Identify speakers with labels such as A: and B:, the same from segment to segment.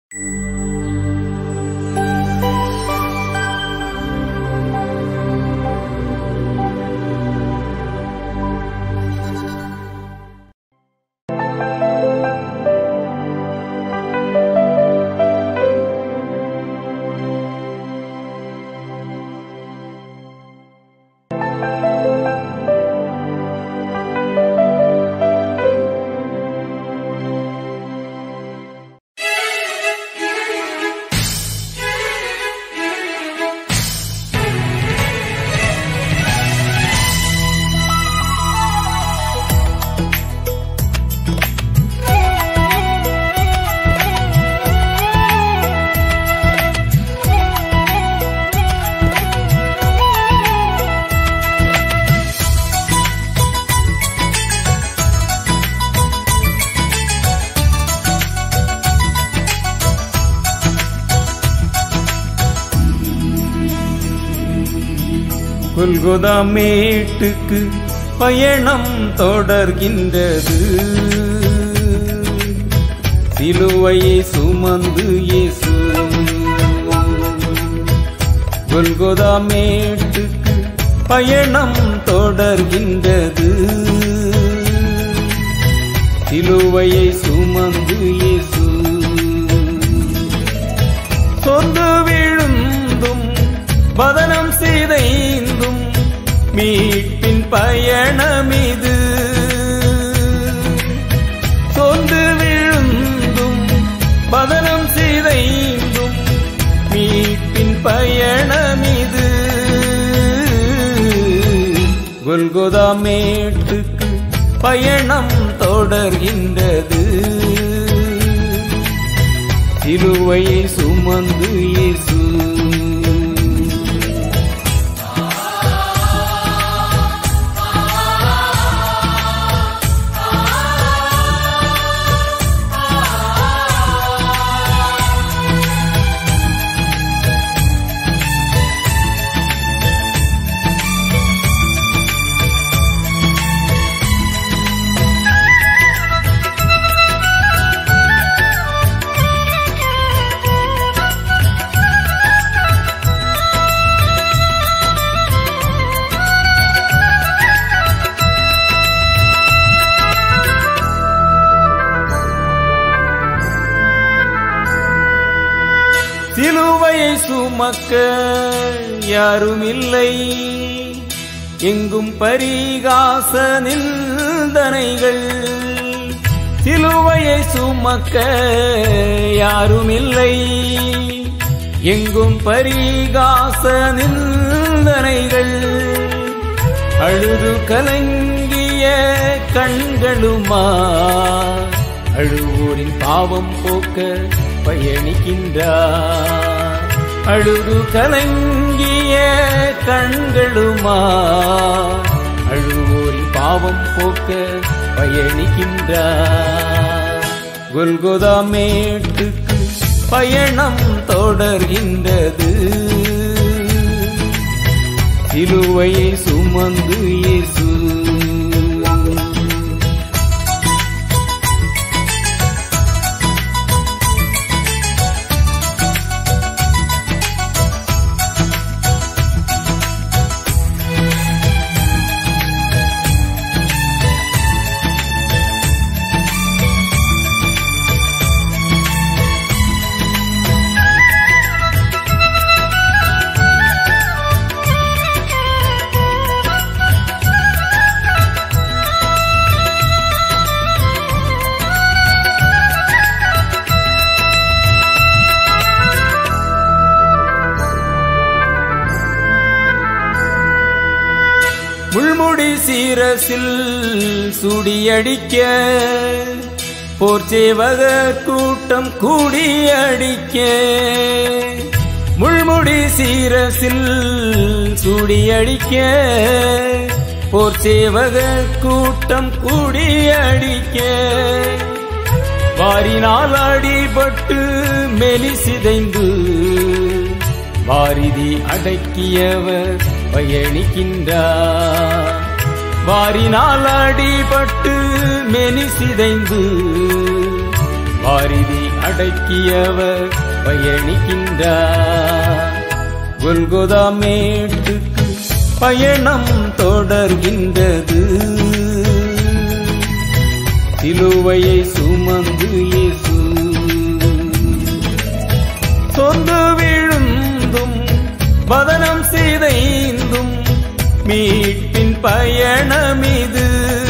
A: கொல்கொதா மேட்டுக்கு பயணம் தொடர்கின்றது சிலுவையை சுமந்து இயேசு கொல்கொதா மேட்டுக்கு பயணம் தொடர்கின்றது சிலுவையை சுமந்து இயேசு சொந்து விழுந்தும் வதனம் சிதைந்தும் மீட்பின் பயணமிது சொந்து விழுந்தும் வதனம் சிதைந்தும் மீட்பின் பயணமிது கொல்கொதா மேட்டுக்கு பயணம் தொடர்கின்றது சிலுவையை சுமந்து இயேசு சிலுவையை சுமக்க யாரும் இல்லை எங்கும் பரிகாச நிந்தனைகள் சிலுவையை சுமக்க யாரும் இல்லை எங்கும் பரிகாச நிந்தனைகள் அழுது கலங்கிய கண்களுமா அழுவோரின் பாவம் போக்க பயணிக்கின்றார் அழுது கலங்கிய கண்களுமா அழுவோரின் பாவம் போக்க பயணிக்கின்றார் கொல்கொதா மேட்டுக்கு பயணம் தொடர்கின்றது சிலுவையை சுமந்து இயேசு முள்முடி சீரசில் சுடியடிக்க போர் சேவக கூட்டம் கூடியடிக்க முள்முடி சீரசில் சுடியடிக்க போர் சேவக கூட்டம் கூடியடிக்க வாரினால் அடிபட்டு மெலி சிதைந்து வாரிதி அடக்கியவர் பயணிக்கின்றார் வாரினால் அடிபட்டு மெனி சிதைந்து ஆரிதி அடக்கியவர் பயணிக்கின்றார் கொல்கொதா மேட்டுக்கு பயணம் தொடர்கின்றது சிலுவையை சுமந்து இயேசு சொந்து விழுந்தும் வதனம் சிதைந்தும் மீட்பின் பயணமிது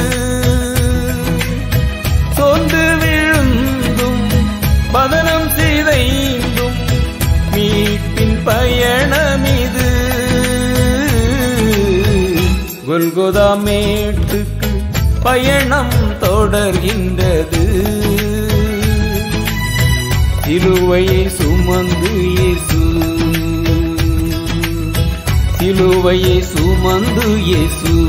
A: சொந்து விழுந்தும் வதனம் சிதைந்தும் மீட்பின் பயணமிது கொல்கொதா மேட்டுக்கு பயணம் தொடர்கின்றது சிலுவையை சுமந்து இயேசு சிலுவையை சுமந்து இயேசு